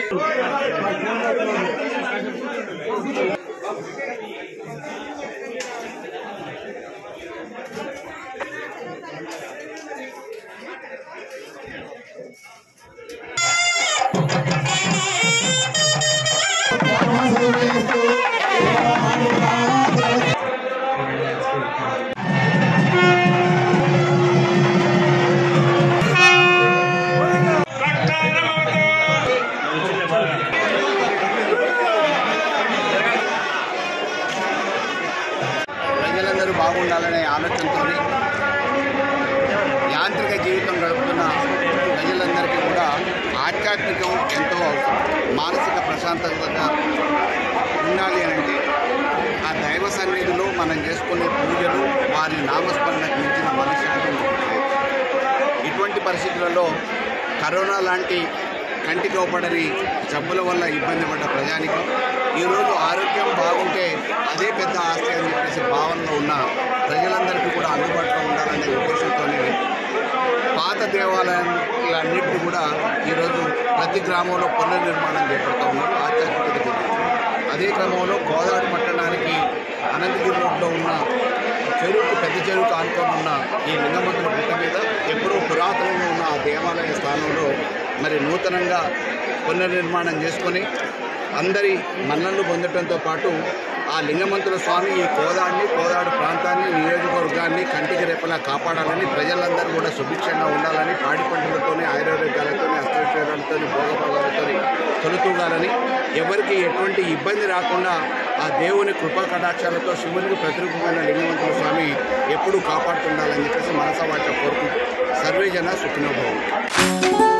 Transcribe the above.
ప్రజలందరూ బాగుండాలనే ఆలోచనతో యాంత్రిక జీవితం గడుపుతున్న ప్రజలందరికీ కూడా ఆధ్యాత్మికం ఎంతో అవసరం మానసిక ప్రశాంతతగా ఉండాలి అని అంటే ఆ దైవ సన్నిధిలో మనం చేసుకునే పూజలు వారి నామస్మరణకు మించిన మనశ్శాంతి ఇంకొకటి లేదు. ఇటువంటి పరిస్థితులలో కరోనా లాంటి కంటికి అవపడని జబ్బుల వల్ల ఇబ్బంది పడ్డ ప్రజానికం ఈరోజు ఆరోగ్యం బాగుంటే అదే పెద్ద ఆస్తి అని చెప్పేసి భావనలో ఉన్న ప్రజలందరికీ కూడా అందుబాటులో ఉండాలనే ఉద్దేశంతోనే పాత దేవాలయాలన్నింటినీ కూడా ఈరోజు ప్రతి గ్రామంలో పునర్నిర్మాణం చేపడుతూ ఉన్నారు ఆధ్యాత్మికత గురించి అదే క్రమంలో గోదావరి పట్టణానికి అనంతగిరి రోడ్లో ఉన్న చెరువుకు పెద్ద చెరువుకు ఆనుకొని ఉన్న ఈ లింగమంతుల గుట్ట మీద ఎప్పుడో పురాతనంగా ఉన్న ఆ దేవాలయ స్థానంలో మరి నూతనంగా పునర్నిర్మాణం చేసుకొని అందరి మన్నలు పొందడంతో పాటు ఆ లింగమంతుల స్వామి ఈ కోదాడిని కోదాడు ప్రాంతాన్ని నియోజకవర్గాన్ని కంటికి రెప్పలా కాపాడాలని ప్రజలందరూ కూడా సుభిక్షంగా ఉండాలని పాడి పంటలతోని ఆయుర్వేదాలతోని అష్టైశ్వర్యాలతోని భోగభోగాలతోని తొలుతూగాలని ఎవరికి ఎటువంటి ఇబ్బంది రాకుండా ఆ దేవుని కృపా కటాక్షాలతో శివునికి ప్రతిరూపమైన లింగమంతుల స్వామి ఎప్పుడూ కాపాడుతుండాలని చెప్పేసి మనసా వాచ కోరుకుంటూ సర్వే జన సుఖినోభవం